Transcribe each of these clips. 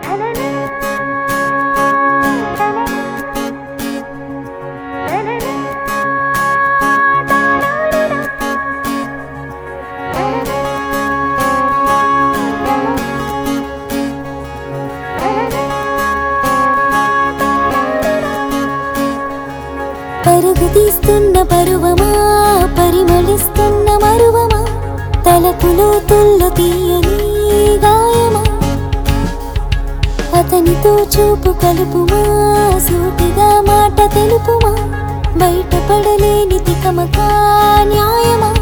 పరుగు తీస్తున్న పరువమా పరిమళిస్తున్న మరువమా తలపులో తుల్లు తీయని గాయమా అతనితో చూపు కలుపుమా సూటిగా మాట తెలుపుమా బయటపడలేని తికమకా న్యాయమా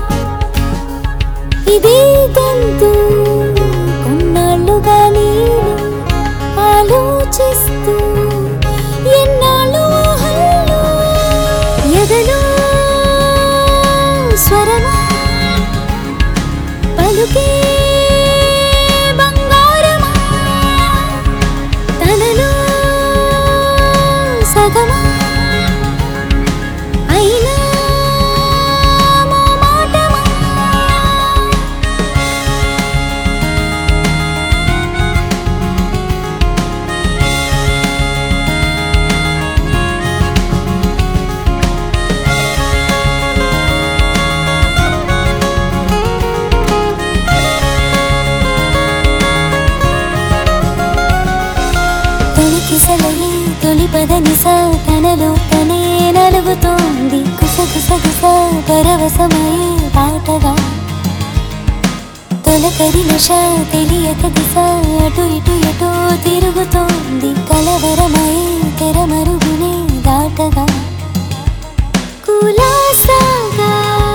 ఇదే గంతు కొన్నాళ్ళుగా నేను ఆలోచిస్తూ ఎన్నాళ్ళు ఊహల్లో ఎదలో స్వరమా పలుకే బంగారమా తనలో సగమా అయినా మోమాటమా తొలికిసలయి తొలి పదనిస తనలో తనే నలుగుతోంది కుసగుసగుస పరవశమయే పాటగా తొలకరి నష తెలియక దిశ అటు ఇటు ఎటో తిరుగుతోంది కలవరమయే తెరమరుగునే దాటగా కులాసాగా